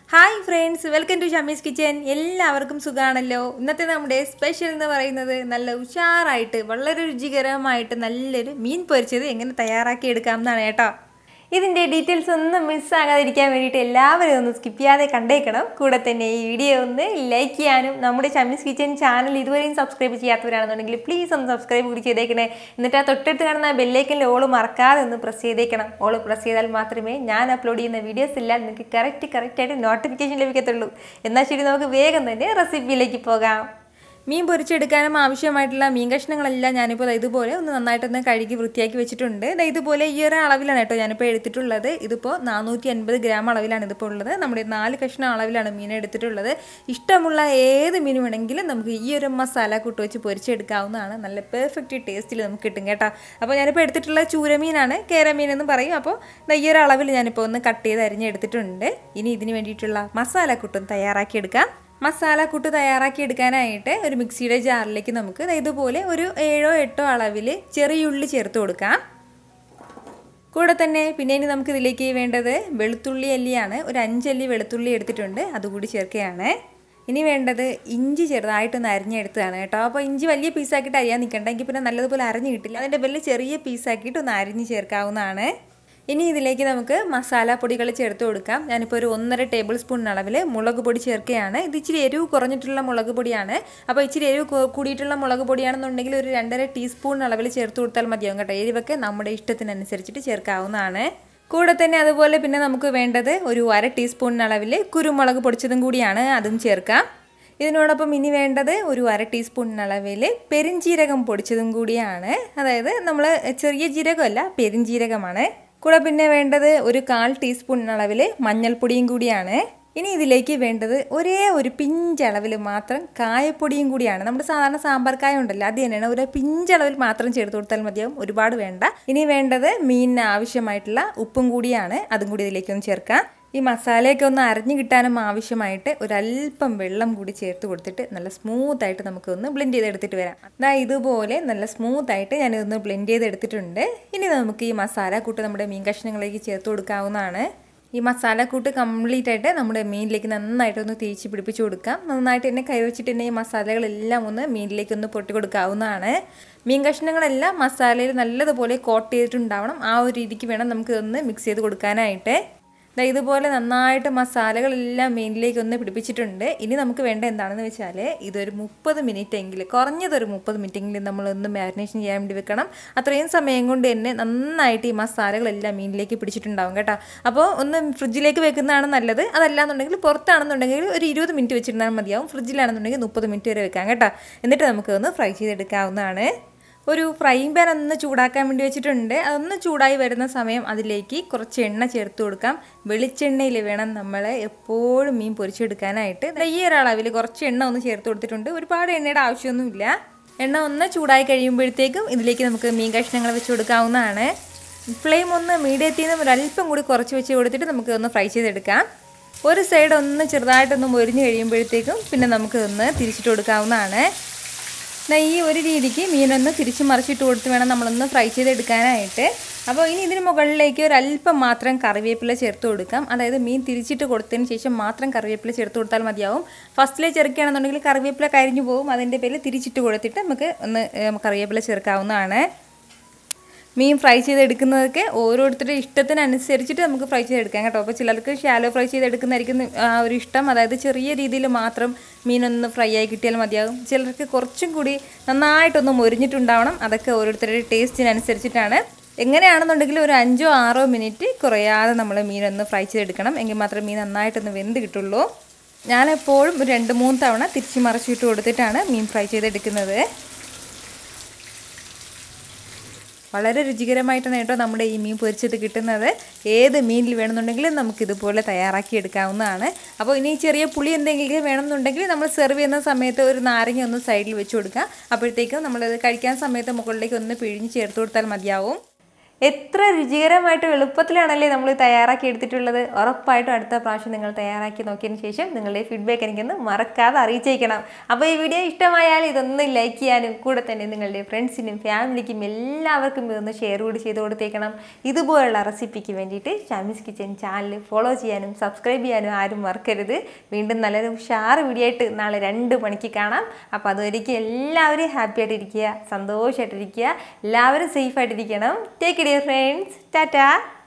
hi friends welcome to Shamees kitchen എല്ലാവർക്കും സുഖമാണല്ലോ ഇന്നത്തെ നമ്മുടെ സ്പെഷ്യൽ എന്ന് പറയുന്നത് നല്ല ഉഷാറായിട്ട് വളരെ രുചികരമായിട്ട് നല്ലൊരു മീൻ പൊരിച്ചത് എങ്ങനെ തയ്യാറാക്കി എടുക്കാം എന്നാണ് കേട്ടോ ഇതിൻ്റെ ഡീറ്റെയിൽസ് ഒന്നും മിസ്സാകാതിരിക്കാൻ വേണ്ടിയിട്ട് എല്ലാവരും ഒന്ന് സ്കിപ്പ് ചെയ്യാതെ കണ്ടേക്കണം കൂടെ തന്നെ ഈ വീഡിയോ ഒന്ന് ലൈക്ക് ചെയ്യാനും നമ്മുടെ ഷമീസ് കിച്ചൻ ചാനൽ ഇതുവരെയും സബ്സ്ക്രൈബ് ചെയ്യാത്തവരാണെന്നുണ്ടെങ്കിൽ പ്ലീസ് ഒന്ന് സബ്സ്ക്രൈബ് കൂടി ചെയ്തേക്കണേ എന്നിട്ട് ആ തൊട്ടടുത്ത് കാണുന്ന ബെല്ലേക്കനിൽ ഓള് മറക്കാതെ ഒന്ന് പ്രസ് ചെയ്തേക്കണം ഓള് പ്രസ് ചെയ്താൽ മാത്രമേ ഞാൻ അപ്ലോഡ് ചെയ്യുന്ന വീഡിയോസ് എല്ലാം നിങ്ങൾക്ക് കറക്റ്റ് കറക്റ്റായിട്ട് നോട്ടിഫിക്കേഷൻ ലഭിക്കത്തുള്ളൂ എന്നാൽ ശരി നമുക്ക് വേഗം തന്നെ റെസിപ്പിയിലേക്ക് പോകാം മീൻ പൊരിച്ചെടുക്കാനും ആവശ്യമായിട്ടുള്ള മീൻ കഷ്ണങ്ങളെല്ലാം ഞാനിപ്പോൾ ദാ ഇതുപോലെ ഒന്ന് നന്നായിട്ടൊന്ന് കഴുകി വൃത്തിയാക്കി വെച്ചിട്ടുണ്ട് ദാ ഇതുപോലെ ഈ ഒരു അളവിലാണ് കേട്ടോ ഞാനിപ്പോൾ എടുത്തിട്ടുള്ളത് ഇതിപ്പോൾ നാനൂറ്റി അൻപത് ഗ്രാം അളവിലാണ് ഇതിപ്പോൾ ഉള്ളത് നമ്മുടെ നാല് കഷ്ണം അളവിലാണ് മീൻ എടുത്തിട്ടുള്ളത് ഇഷ്ടമുള്ള ഏത് മീൻ വേണമെങ്കിലും നമുക്ക് ഈ ഒരു മസാല കൂട്ട് വെച്ച് പൊരിച്ചെടുക്കാവുന്നതാണ് നല്ല പെർഫെക്റ്റ് ടേസ്റ്റിൽ നമുക്ക് കിട്ടും കേട്ടോ അപ്പോൾ ഞാനിപ്പോൾ എടുത്തിട്ടുള്ള ചൂരമീനാണ് കേരമീൻ എന്ന് പറയും അപ്പോൾ ദാ ഈ ഒരു അളവിൽ ഞാനിപ്പോൾ ഒന്ന് കട്ട് ചെയ്ത് അരിഞ്ഞെടുത്തിട്ടുണ്ട് ഇനി ഇതിന് വേണ്ടിയിട്ടുള്ള മസാല കൂട്ടും തയ്യാറാക്കിയെടുക്കാം മസാല കൂട്ട് തയ്യാറാക്കി എടുക്കാനായിട്ട് ഒരു മിക്സിയുടെ ജാറിലേക്ക് നമുക്ക് ദാ ഇതുപോലെ ഒരു ഏഴോ എട്ടോ അളവിൽ ചെറിയുള്ളി ചേർത്ത് കൊടുക്കാം കൂടെ തന്നെ പിന്നെ ഇനി നമുക്ക് ഇതിലേക്ക് വേണ്ടത് വെളുത്തുള്ളി അല്ലിയാണ് ഒരു അഞ്ചല്ലി വെളുത്തുള്ളി എടുത്തിട്ടുണ്ട് അതുകൂടി ചേർക്കുകയാണ് ഇനി വേണ്ടത് ഇഞ്ചി ചെറുതായിട്ടൊന്ന് അരിഞ്ഞെടുത്തതാണ് കേട്ടോ അപ്പോൾ ഇഞ്ചി വലിയ പീസാക്കിയിട്ട് അരിയാൻ നിൽക്കണ്ട എങ്കിൽ പിന്നെ നല്ലതുപോലെ അരിഞ്ഞ് കിട്ടില്ല അതിൻ്റെ പേരിൽ ചെറിയ പീസാക്കിയിട്ട് ഒന്ന് അരിഞ്ഞ് ചേർക്കാവുന്നതാണ് ഇനി ഇതിലേക്ക് നമുക്ക് മസാലപ്പൊടികൾ ചേർത്ത് കൊടുക്കാം ഞാനിപ്പോൾ ഒരു ഒന്നര ടേബിൾ സ്പൂൺ അളവിൽ മുളക് പൊടി ചേർക്കുകയാണ് ഇത് ഇച്ചിരി എരിവ് കുറഞ്ഞിട്ടുള്ള മുളക് പൊടിയാണ് അപ്പോൾ ഇച്ചിരി എരിവ് കൂടിയിട്ടുള്ള മുളക് പൊടിയാണെന്നുണ്ടെങ്കിൽ ഒരു രണ്ടര ടീസ്പൂൺ അളവിൽ ചേർത്ത് കൊടുത്താൽ മതിയാവും കേട്ടോ എരിവൊക്കെ നമ്മുടെ ഇഷ്ടത്തിനനുസരിച്ചിട്ട് ചേർക്കാവുന്നതാണ് കൂടെ തന്നെ അതുപോലെ പിന്നെ നമുക്ക് വേണ്ടത് ഒരു അര ടീസ്പൂൺ അളവിൽ കുരുമുളക് പൊടിച്ചതും കൂടിയാണ് അതും ചേർക്കാം ഇതിനോടൊപ്പം ഇനി വേണ്ടത് ഒരു അര ടീസ്പൂൺ അളവിൽ പെരിഞ്ജീരകം പൊടിച്ചതും കൂടിയാണ് അതായത് നമ്മൾ ചെറിയ ജീരകമല്ല പെരിഞ്ജീരകമാണ് കൂടെ പിന്നെ വേണ്ടത് ഒരു കാൽ ടീസ്പൂൺ അളവിൽ മഞ്ഞൾപ്പൊടിയും കൂടിയാണ് ഇനി ഇതിലേക്ക് വേണ്ടത് ഒരേ ഒരു പിഞ്ചളവിൽ മാത്രം കായപ്പൊടിയും കൂടിയാണ് നമ്മുടെ സാധാരണ സാമ്പാർ കായ ഉണ്ടല്ലോ അത് തന്നെയാണ് ഒരു പിഞ്ചളവിൽ മാത്രം ചേർത്ത് കൊടുത്താൽ മതിയാവും ഒരുപാട് വേണ്ട ഇനി വേണ്ടത് മീനിന് ആവശ്യമായിട്ടുള്ള ഉപ്പും കൂടിയാണ് അതും കൂടി ഇതിലേക്കൊന്ന് ചേർക്കാം ഈ മസാലയൊക്കെ ഒന്ന് അരിഞ്ഞു കിട്ടാനും ആവശ്യമായിട്ട് ഒരല്പം വെള്ളം കൂടി ചേർത്ത് കൊടുത്തിട്ട് നല്ല സ്മൂത്തായിട്ട് നമുക്കൊന്ന് ബ്ലെൻഡ് ചെയ്തെടുത്തിട്ട് വരാം അതാ ഇതുപോലെ നല്ല സ്മൂത്തായിട്ട് ഞാനിതൊന്ന് ബ്ലെൻഡ് ചെയ്തെടുത്തിട്ടുണ്ട് ഇനി നമുക്ക് ഈ മസാല കൂട്ട് നമ്മുടെ മീൻ കഷ്ണങ്ങളിലേക്ക് ചേർത്ത് കൊടുക്കാവുന്നതാണ് ഈ മസാലക്കൂട്ട് കംപ്ലീറ്റ് ആയിട്ട് നമ്മുടെ മീനിലേക്ക് നന്നായിട്ട് ഒന്ന് തേച്ച് പിടിപ്പിച്ച് കൊടുക്കാം നന്നായിട്ട് തന്നെ കൈവച്ചിട്ട് തന്നെ ഈ മസാലകളെല്ലാം ഒന്ന് മീനിലേക്ക് ഒന്ന് പൊട്ടി കൊടുക്കാവുന്നതാണ് മീൻ കഷ്ണങ്ങളെല്ലാം മസാലയിൽ നല്ലതുപോലെ കോട്ട് ചെയ്തിട്ടുണ്ടാവണം ആ ഒരു രീതിക്ക് വേണം നമുക്ക് ഒന്ന് മിക്സ് ചെയ്ത് കൊടുക്കാനായിട്ട് ഇതുപോലെ നന്നായിട്ട് മസാലകളെല്ലാം മീനിലേക്ക് ഒന്ന് പിടിപ്പിച്ചിട്ടുണ്ട് ഇനി നമുക്ക് വേണ്ട എന്താണെന്ന് വെച്ചാൽ ഇതൊരു മുപ്പത് മിനിറ്റ് എങ്കിലും കുറഞ്ഞതൊരു മുപ്പത് മിനിറ്റ് എങ്കിലും നമ്മളൊന്ന് മാരിനേഷൻ ചെയ്യാൻ വേണ്ടി വെക്കണം അത്രയും സമയം കൊണ്ട് തന്നെ നന്നായിട്ട് ഈ മസാലകളെല്ലാം മീനിലേക്ക് പിടിച്ചിട്ടുണ്ടാവും കേട്ടോ അപ്പോൾ ഒന്ന് ഫ്രിഡ്ജിലേക്ക് വെക്കുന്നതാണ് നല്ലത് അതല്ലാന്നുണ്ടെങ്കിൽ പുറത്താണെന്നുണ്ടെങ്കിൽ ഒരു ഇരുപത് മിനിറ്റ് വെച്ചിരുന്നാൽ മതിയാവും ഫ്രിഡ്ജിലാണെന്നുണ്ടെങ്കിൽ മുപ്പത് മിനിറ്റ് വരെ വെക്കാം കേട്ടോ എന്നിട്ട് നമുക്ക് ഒന്ന് ഫ്രൈ ചെയ്തെടുക്കാവുന്നതാണ് ഒരു ഫ്രൈങ് പാൻ ഒന്ന് ചൂടാക്കാൻ വേണ്ടി വെച്ചിട്ടുണ്ട് അതൊന്ന് ചൂടായി വരുന്ന സമയം അതിലേക്ക് കുറച്ച് എണ്ണ ചേർത്ത് കൊടുക്കാം വെളിച്ചെണ്ണയിൽ വേണം നമ്മൾ എപ്പോഴും മീൻ പൊരിച്ചെടുക്കാനായിട്ട് ഈ ഒരളവിൽ കുറച്ച് എണ്ണ ഒന്ന് ചേർത്ത് കൊടുത്തിട്ടുണ്ട് ഒരുപാട് എണ്ണയുടെ ആവശ്യമൊന്നുമില്ല എണ്ണ ഒന്ന് ചൂടായി കഴിയുമ്പോഴത്തേക്കും ഇതിലേക്ക് നമുക്ക് മീൻ കഷ്ണങ്ങൾ വെച്ച് കൊടുക്കാവുന്നതാണ് ഫ്ലെയിം ഒന്ന് മീഡിയത്തിൽ നിന്ന് ഒരല്പം കൂടി കുറച്ച് വെച്ച് കൊടുത്തിട്ട് നമുക്ക് ഒന്ന് ഫ്രൈ ചെയ്തെടുക്കാം ഒരു സൈഡ് ഒന്ന് ചെറുതായിട്ടൊന്ന് മൊരിഞ്ഞ് കഴിയുമ്പോഴത്തേക്കും പിന്നെ നമുക്ക് ഒന്ന് തിരിച്ചിട്ട് കൊടുക്കാവുന്നതാണ് ഈ ഒരു രീതിക്ക് മീനൊന്ന് തിരിച്ച് മറിച്ചിട്ട് കൊടുത്ത് വേണം നമ്മളൊന്ന് ഫ്രൈ ചെയ്തെടുക്കാനായിട്ട് അപ്പോൾ ഇനി ഇതിന് മുകളിലേക്ക് ഒരു അല്പം മാത്രം കറിവേപ്പില ചേർത്ത് കൊടുക്കാം അതായത് മീൻ തിരിച്ചിട്ട് കൊടുത്തതിന് ശേഷം മാത്രം കറിവേപ്പില ചേർത്ത് കൊടുത്താൽ മതിയാവും ഫസ്റ്റിലെ ചേർക്കുകയാണെന്നുണ്ടെങ്കിൽ കറിവേപ്പില കരിഞ്ഞു പോകും അതിൻ്റെ പേരിൽ തിരിച്ചിട്ട് കൊടുത്തിട്ട് നമുക്ക് ഒന്ന് കറിവേപ്പില ചേർക്കാവുന്നതാണ് മീൻ ഫ്രൈ ചെയ്തെടുക്കുന്നതൊക്കെ ഓരോരുത്തരുടെ ഇഷ്ടത്തിനനുസരിച്ചിട്ട് നമുക്ക് ഫ്രൈ ചെയ്തെടുക്കാം കേട്ടോ അപ്പോൾ ചിലർക്ക് ഷാലോ ഫ്രൈ ചെയ്തെടുക്കുന്നതായിരിക്കും ആ ഒരു ഇഷ്ടം അതായത് ചെറിയ രീതിയിൽ മാത്രം മീനൊന്ന് ഫ്രൈ ആയി കിട്ടിയാൽ മതിയാകും ചിലർക്ക് കുറച്ചും കൂടി നന്നായിട്ടൊന്ന് മൊരിഞ്ഞിട്ടുണ്ടാവണം അതൊക്കെ ഓരോരുത്തരുടെ ടേസ്റ്റിനനുസരിച്ചിട്ടാണ് എങ്ങനെയാണെന്നുണ്ടെങ്കിൽ ഒരു അഞ്ചോ ആറോ മിനിറ്റ് കുറയാതെ നമ്മൾ മീനൊന്ന് ഫ്രൈ ചെയ്തെടുക്കണം എങ്കിൽ മാത്രമേ മീൻ നന്നായിട്ടൊന്ന് വെന്ത് കിട്ടുള്ളൂ ഞാനെപ്പോഴും ഒരു രണ്ട് മൂന്ന് തവണ തിരിച്ച് മറിച്ചിട്ട് കൊടുത്തിട്ടാണ് മീൻ ഫ്രൈ ചെയ്തെടുക്കുന്നത് വളരെ രുചികരമായിട്ടാണ് കേട്ടോ നമ്മുടെ ഈ മീൻ പൊരിച്ചത് കിട്ടുന്നത് ഏത് മീനിൽ വേണമെന്നുണ്ടെങ്കിലും നമുക്ക് ഇതുപോലെ തയ്യാറാക്കി എടുക്കാവുന്നതാണ് അപ്പോൾ ഇനി ചെറിയ പുളി എന്തെങ്കിലും വേണമെന്നുണ്ടെങ്കിൽ നമ്മൾ സെർവ് ചെയ്യുന്ന സമയത്ത് ഒരു നാരങ്ങ ഒന്ന് സൈഡിൽ വെച്ച് കൊടുക്കുക അപ്പോഴത്തേക്കും നമ്മളത് കഴിക്കാൻ സമയത്ത് മുകളിലേക്ക് ഒന്ന് പിഴിഞ്ഞ് ചേർത്ത് കൊടുത്താൽ മതിയാവും എത്ര രുചികരമായിട്ട് എളുപ്പത്തിലാണല്ലേ നമ്മൾ തയ്യാറാക്കി എടുത്തിട്ടുള്ളത് ഉറപ്പായിട്ടും അടുത്ത പ്രാവശ്യം നിങ്ങൾ തയ്യാറാക്കി നോക്കിയതിന് ശേഷം നിങ്ങളുടെ ഫീഡ്ബാക്ക് എനിക്കൊന്ന് മറക്കാതെ അറിയിച്ചേക്കണം അപ്പോൾ ഈ വീഡിയോ ഇഷ്ടമായാൽ ഇതൊന്ന് ലൈക്ക് ചെയ്യാനും കൂടെ തന്നെ നിങ്ങളുടെ ഫ്രണ്ട്സിനും ഫാമിലിക്കും എല്ലാവർക്കും ഇതൊന്ന് ഷെയർ കൂടി ചെയ്ത് കൊടുത്തേക്കണം ഇതുപോലുള്ള റെസിപ്പിക്ക് വേണ്ടിയിട്ട് ഷാമിസ് കിച്ചൻ ചാനൽ ഫോളോ ചെയ്യാനും സബ്സ്ക്രൈബ് ചെയ്യാനും ആരും മറക്കരുത് വീണ്ടും നല്ലൊരു ഉഷാറ് വീഡിയോ ആയിട്ട് നാളെ രണ്ട് മണിക്ക് കാണാം അപ്പോൾ അതുവരേക്കും എല്ലാവരും ഹാപ്പി ആയിട്ടിരിക്കുക സന്തോഷമായിട്ടിരിക്കുക എല്ലാവരും സേഫ് ആയിട്ടിരിക്കണം ടേക്ക് ഡിയർ ഫ്രണ്ട്സ് ടാറ്റാ